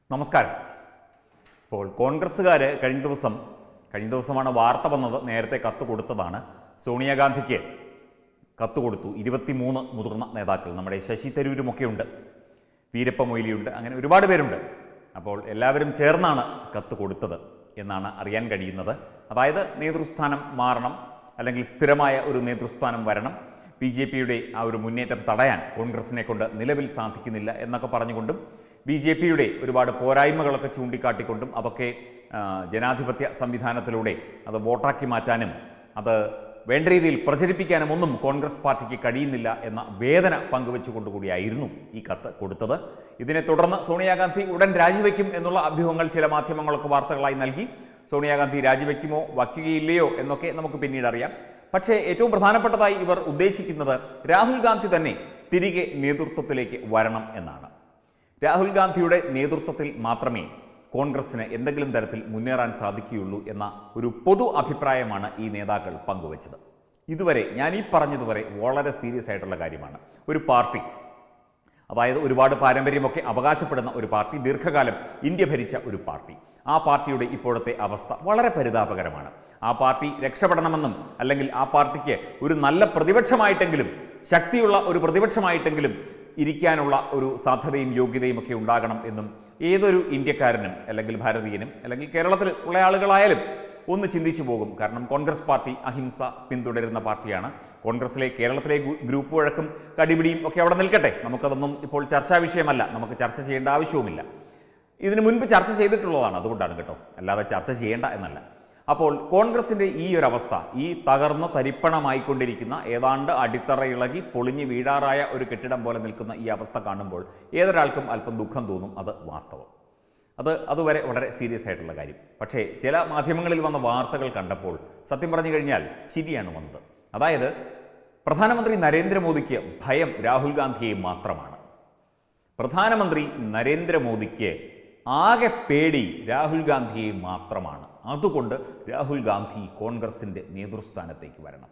നമസ്കാരം ഇപ്പോൾ കോൺഗ്രസ്സുകാർ കഴിഞ്ഞ ദിവസം കഴിഞ്ഞ ദിവസമാണ് വാർത്ത വന്നത് നേരത്തെ കത്ത് കൊടുത്തതാണ് സോണിയാഗാന്ധിക്ക് കത്ത് കൊടുത്തു ഇരുപത്തിമൂന്ന് മുതിർന്ന നേതാക്കൾ നമ്മുടെ ശശി തരൂരുമൊക്കെ ഉണ്ട് വീരപ്പ മൊയ്ലിയുണ്ട് അങ്ങനെ ഒരുപാട് പേരുണ്ട് അപ്പോൾ എല്ലാവരും ചേർന്നാണ് കത്ത് കൊടുത്തത് എന്നാണ് അറിയാൻ കഴിയുന്നത് അതായത് നേതൃസ്ഥാനം മാറണം അല്ലെങ്കിൽ സ്ഥിരമായ ഒരു നേതൃസ്ഥാനം വരണം ബി ജെ പിയുടെ ആ ഒരു മുന്നേറ്റം തടയാൻ കോൺഗ്രസിനെ കൊണ്ട് നിലവിൽ സാധിക്കുന്നില്ല എന്നൊക്കെ പറഞ്ഞുകൊണ്ടും ബി ജെ പിയുടെ ഒരുപാട് പോരായ്മകളൊക്കെ ചൂണ്ടിക്കാട്ടിക്കൊണ്ടും അതൊക്കെ ആ, ജനാധിപത്യ സംവിധാനത്തിലൂടെ അത് വോട്ടാക്കി മാറ്റാനും അത് വേണ്ട രീതിയിൽ പ്രചരിപ്പിക്കാനും ഒന്നും കോൺഗ്രസ് പാർട്ടിക്ക് കഴിയുന്നില്ല എന്ന വേദന പങ്കുവെച്ചുകൊണ്ടുകൂടിയായിരുന്നു ഈ കത്ത് കൊടുത്തത് ഇതിനെ തുടർന്ന് സോണിയാഗാന്ധി ഉടൻ രാജിവെക്കും എന്നുള്ള അഭ്യൂഹങ്ങൾ ചില മാധ്യമങ്ങളൊക്കെ വാർത്തകളായി നൽകി സോണിയാഗാന്ധി രാജിവെക്കുമോ വയ്ക്കുകയില്ലയോ എന്നൊക്കെ നമുക്ക് പിന്നീട് അറിയാം പക്ഷേ ഏറ്റവും പ്രധാനപ്പെട്ടതായി ഇവർ ഉദ്ദേശിക്കുന്നത് രാഹുൽ ഗാന്ധി തന്നെ തിരികെ നേതൃത്വത്തിലേക്ക് വരണം എന്നാണ് രാഹുൽ ഗാന്ധിയുടെ നേതൃത്വത്തിൽ മാത്രമേ കോൺഗ്രസിന് എന്തെങ്കിലും തരത്തിൽ മുന്നേറാൻ സാധിക്കുകയുള്ളൂ എന്ന ഒരു പൊതു അഭിപ്രായമാണ് ഈ നേതാക്കൾ പങ്കുവച്ചത് ഇതുവരെ ഞാൻ ഈ പറഞ്ഞതുവരെ വളരെ സീരിയസ് ആയിട്ടുള്ള കാര്യമാണ് ഒരു പാർട്ടി അതായത് ഒരുപാട് പാരമ്പര്യമൊക്കെ അവകാശപ്പെടുന്ന ഒരു പാർട്ടി ദീർഘകാലം ഇന്ത്യ ഭരിച്ച ഒരു പാർട്ടി ആ പാർട്ടിയുടെ ഇപ്പോഴത്തെ അവസ്ഥ വളരെ പരിതാപകരമാണ് ആ പാർട്ടി രക്ഷപ്പെടണമെന്നും അല്ലെങ്കിൽ ആ പാർട്ടിക്ക് ഒരു നല്ല പ്രതിപക്ഷമായിട്ടെങ്കിലും ശക്തിയുള്ള ഒരു പ്രതിപക്ഷമായിട്ടെങ്കിലും ഇരിക്കാനുള്ള ഒരു സാധ്യതയും യോഗ്യതയും ഒക്കെ ഉണ്ടാകണം എന്നും ഏതൊരു ഇന്ത്യക്കാരനും അല്ലെങ്കിൽ ഭാരതീയനും അല്ലെങ്കിൽ കേരളത്തിൽ ഉള്ള ആളുകളായാലും ഒന്ന് ചിന്തിച്ചു പോകും കാരണം കോൺഗ്രസ് പാർട്ടി അഹിംസ പിന്തുടരുന്ന പാർട്ടിയാണ് കോൺഗ്രസിലെ കേരളത്തിലെ ഗ്രൂ- ഗ്രൂപ്പ് വഴക്കും കടിപിടിയും ഒക്കെ അവിടെ നിൽക്കട്ടെ നമുക്കതൊന്നും ഇപ്പോൾ ചർച്ചാ വിഷയമല്ല നമുക്ക് ചർച്ച ചെയ്യേണ്ട ആവശ്യവുമില്ല ഇതിനു മുൻപ് ചർച്ച ചെയ്തിട്ടുള്ളതാണ് അതുകൊണ്ടാണ് കേട്ടോ അല്ലാതെ ചർച്ച ചെയ്യേണ്ട എന്നല്ല അപ്പോൾ കോൺഗ്രസിന്റെ ഈ ഒരു അവസ്ഥ ഈ തകർന്ന് തരിപ്പണമായിക്കൊണ്ടിരിക്കുന്ന ഏതാണ്ട് അടിത്തറ ഇളകി പൊളിഞ്ഞു വീഴാറായ ഒരു കെട്ടിടം പോലെ നിൽക്കുന്ന ഈ അവസ്ഥ കാണുമ്പോൾ ഏതൊരാൾക്കും അല്പം ദുഃഖം തോന്നും അത് വാസ്തവം അത് അതുവരെ വളരെ സീരിയസ് ആയിട്ടുള്ള കാര്യം പക്ഷേ ചില മാധ്യമങ്ങളിൽ വന്ന വാർത്തകൾ കണ്ടപ്പോൾ സത്യം പറഞ്ഞു കഴിഞ്ഞാൽ ചിരിയാണ് വന്നത് അതായത് പ്രധാനമന്ത്രി നരേന്ദ്രമോദിക്ക് ഭയം രാഹുൽ ഗാന്ധിയെ മാത്രമാണ് പ്രധാനമന്ത്രി നരേന്ദ്രമോദിക്ക് ആകെ പേടി രാഹുൽ ഗാന്ധിയെ മാത്രമാണ് അതുകൊണ്ട് രാഹുൽ ഗാന്ധി കോൺഗ്രസിൻ്റെ നേതൃസ്ഥാനത്തേക്ക് വരണം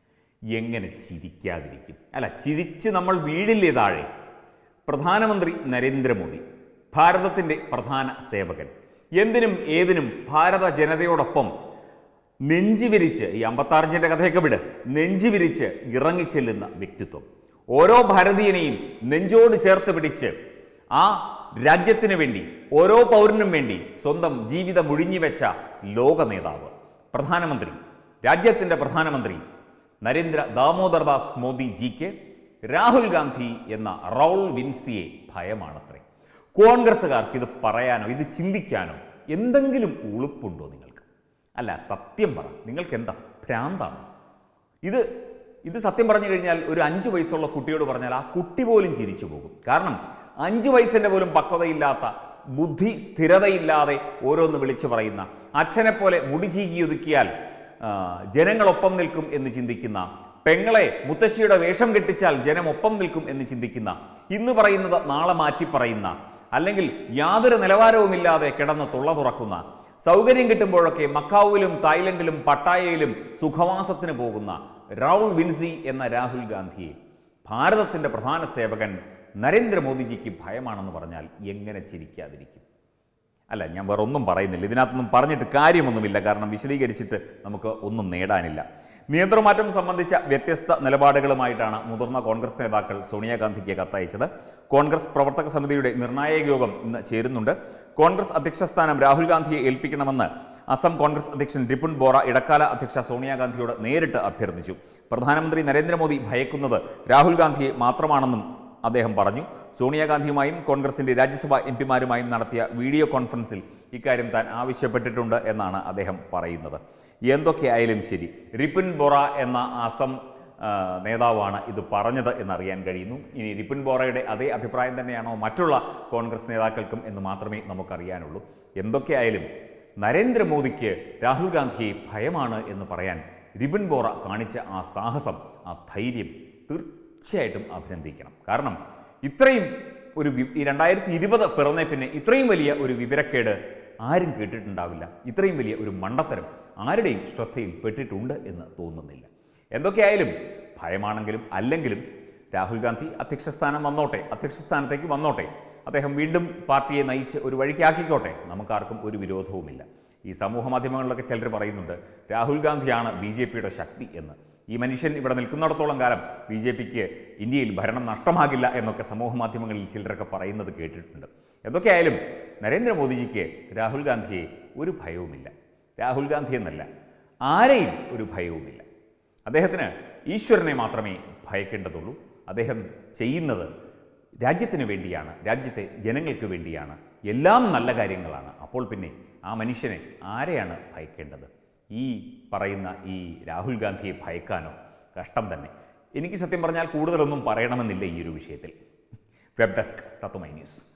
എങ്ങനെ ചിരിക്കാതിരിക്കും അല്ല ചിരിച്ച് നമ്മൾ വീഴില്ലേ താഴെ പ്രധാനമന്ത്രി നരേന്ദ്രമോദി ഭാരതത്തിൻ്റെ പ്രധാന സേവകൻ എന്തിനും ഏതിനും ഭാരത ജനതയോടൊപ്പം നെഞ്ചുവിരിച്ച് ഈ അമ്പത്താറിഞ്ചിൻ്റെ കഥയൊക്കെ വിട് നെഞ്ചുവിരിച്ച് ഇറങ്ങിച്ചെല്ലുന്ന വ്യക്തിത്വം ഓരോ ഭാരതീയനെയും നെഞ്ചോട് ചേർത്ത് പിടിച്ച് ആ രാജ്യത്തിന് വേണ്ടി ഓരോ പൗരനും വേണ്ടി സ്വന്തം ജീവിതം ഒഴിഞ്ഞുവെച്ച ലോക നേതാവ് പ്രധാനമന്ത്രി രാജ്യത്തിൻ്റെ പ്രധാനമന്ത്രി നരേന്ദ്ര ദാമോദർദാസ് മോദി ജിക്ക് രാഹുൽ ഗാന്ധി എന്ന റൗൾ വിൻസിയെ ഭയമാണത്രേ കോൺഗ്രസ്സുകാർക്ക് ഇത് പറയാനോ ഇത് ചിന്തിക്കാനോ എന്തെങ്കിലും ഉളുപ്പുണ്ടോ നിങ്ങൾക്ക് അല്ല സത്യം പറ നിങ്ങൾക്ക് എന്താ ഭ്രാന്താണ് ഇത് ഇത് സത്യം പറഞ്ഞു കഴിഞ്ഞാൽ ഒരു അഞ്ച് വയസ്സുള്ള കുട്ടിയോട് പറഞ്ഞാൽ ആ കുട്ടി പോലും ചിരിച്ചു പോകും കാരണം അഞ്ച് വയസ്സിൻ്റെ പോലും പക്വതയില്ലാത്ത ബുദ്ധി സ്ഥിരതയില്ലാതെ ഓരോന്ന് വിളിച്ചു പറയുന്ന അച്ഛനെ പോലെ മുടി ചീകി ഒതുക്കിയാൽ ആ, ജനങ്ങളൊപ്പം നിൽക്കും എന്ന് ചിന്തിക്കുന്ന പെങ്ങളെ മുത്തശ്ശിയുടെ വേഷം കെട്ടിച്ചാൽ ജനം ഒപ്പം നിൽക്കും എന്ന് ചിന്തിക്കുന്ന ഇന്ന് പറയുന്നത് നാളെ മാറ്റി പറയുന്ന അല്ലെങ്കിൽ യാതൊരു നിലവാരവുമില്ലാതെ കിടന്ന് തുള്ള തുറക്കുന്ന സൗകര്യം കിട്ടുമ്പോഴൊക്കെ മക്കാവുവിലും തായ്ലൻഡിലും പട്ടായയിലും സുഖവാസത്തിന് പോകുന്ന റൗൾ വിൻസി എന്ന രാഹുൽ ഗാന്ധിയെ ഭാരതത്തിൻ്റെ പ്രധാന സേവകൻ നരേന്ദ്രമോദിജിക്ക് ഭയമാണെന്ന് പറഞ്ഞാൽ എങ്ങനെ ചിരിക്കാതിരിക്കും അല്ല ഞാൻ വേറെ ഒന്നും പറയുന്നില്ല ഇതിനകത്തൊന്നും പറഞ്ഞിട്ട് കാര്യമൊന്നുമില്ല കാരണം വിശദീകരിച്ചിട്ട് നമുക്ക് ഒന്നും നേടാനില്ല നിയന്ത്രണമാറ്റം സംബന്ധിച്ച വ്യത്യസ്ത നിലപാടുകളുമായിട്ടാണ് മുതിർന്ന കോൺഗ്രസ് നേതാക്കൾ സോണിയാഗാന്ധിക്ക് കത്തയച്ചത് കോൺഗ്രസ് പ്രവർത്തക സമിതിയുടെ നിർണായക യോഗം ഇന്ന് ചേരുന്നുണ്ട് കോൺഗ്രസ് അധ്യക്ഷ സ്ഥാനം രാഹുൽ ഗാന്ധിയെ ഏൽപ്പിക്കണമെന്ന് അസം കോൺഗ്രസ് അധ്യക്ഷൻ രിപുൻ ബോറ ഇടക്കാല അധ്യക്ഷ സോണിയാഗാന്ധിയോട് നേരിട്ട് അഭ്യർത്ഥിച്ചു പ്രധാനമന്ത്രി നരേന്ദ്രമോദി ഭയക്കുന്നത് രാഹുൽ ഗാന്ധിയെ മാത്രമാണെന്നും അദ്ദേഹം പറഞ്ഞു സോണിയാഗാന്ധിയുമായും കോൺഗ്രസിന്റെ രാജ്യസഭാ എം പിമാരുമായും നടത്തിയ വീഡിയോ കോൺഫറൻസിൽ ഇക്കാര്യം താൻ ആവശ്യപ്പെട്ടിട്ടുണ്ട് എന്നാണ് അദ്ദേഹം പറയുന്നത് എന്തൊക്കെയായാലും ശരി റിപുൻ ബൊറ എന്ന അസം ആ, നേതാവാണ് ഇത് പറഞ്ഞത് എന്നറിയാൻ കഴിയുന്നു ഇനി റിപുൻ ബോറയുടെ അതേ അഭിപ്രായം തന്നെയാണോ മറ്റുള്ള കോൺഗ്രസ് നേതാക്കൾക്കും എന്ന് മാത്രമേ നമുക്കറിയാനുള്ളൂ എന്തൊക്കെയായാലും നരേന്ദ്രമോദിക്ക് രാഹുൽ ഗാന്ധിയെ ഭയമാണ് എന്ന് പറയാൻ റിബൻ ബോറ കാണിച്ച ആ സാഹസം ആ ധൈര്യം തീർച്ചയായിട്ടും അഭിനന്ദിക്കണം കാരണം ഇത്രയും ഒരു വി- ഈ രണ്ടായിരത്തി ഇരുപത് പിറന്നേ പിന്നെ ഇത്രയും വലിയ ഒരു വിവരക്കേട് ആരും കേട്ടിട്ടുണ്ടാവില്ല ഇത്രയും വലിയ ഒരു മണ്ടത്തരം ആരുടെയും ശ്രദ്ധയിൽ പെട്ടിട്ടുണ്ട് എന്ന് തോന്നുന്നില്ല എന്തൊക്കെയായാലും ഭയമാണെങ്കിലും അല്ലെങ്കിലും രാഹുൽ ഗാന്ധി അധ്യക്ഷ സ്ഥാനം വന്നോട്ടെ അധ്യക്ഷ സ്ഥാനത്തേക്ക് വന്നോട്ടെ അദ്ദേഹം വീണ്ടും പാർട്ടിയെ നയിച്ച് ഒരു വഴിക്കാക്കിക്കോട്ടെ നമുക്കാർക്കും ഒരു വിരോധവുമില്ല ഈ സമൂഹ മാധ്യമങ്ങളിലൊക്കെ ചിലർ പറയുന്നുണ്ട് രാഹുൽ ഗാന്ധിയാണ് ബി ജെ പിയുടെ ശക്തി എന്ന് ഈ മനുഷ്യൻ ഇവിടെ നിൽക്കുന്നിടത്തോളം കാലം ബി ജെ പിക്ക് ഇന്ത്യയിൽ ഭരണം നഷ്ടമാകില്ല എന്നൊക്കെ സമൂഹ മാധ്യമങ്ങളിൽ ചിലരൊക്കെ പറയുന്നത് കേട്ടിട്ടുണ്ട് എന്തൊക്കെയായാലും നരേന്ദ്രമോദിജിക്ക് രാഹുൽ ഗാന്ധിയെ ഒരു ഭയവുമില്ല രാഹുൽ ഗാന്ധി എന്നല്ല ആരെയും ഒരു ഭയവുമില്ല അദ്ദേഹത്തിന് ഈശ്വരനെ മാത്രമേ ഭയക്കേണ്ടതുള്ളൂ അദ്ദേഹം ചെയ്യുന്നത് രാജ്യത്തിന് വേണ്ടിയാണ് രാജ്യത്തെ ജനങ്ങൾക്ക് വേണ്ടിയാണ് എല്ലാം നല്ല കാര്യങ്ങളാണ് അപ്പോൾ പിന്നെ ആ മനുഷ്യനെ ആരെയാണ് ഭയക്കേണ്ടത് ഈ പറയുന്ന ഈ രാഹുൽ ഗാന്ധിയെ ഭയക്കാനോ കഷ്ടം തന്നെ എനിക്ക് സത്യം പറഞ്ഞാൽ കൂടുതലൊന്നും പറയണമെന്നില്ല ഈ ഒരു വിഷയത്തിൽ വെബ് ഡെസ്ക് തത്വമൈ ന്യൂസ്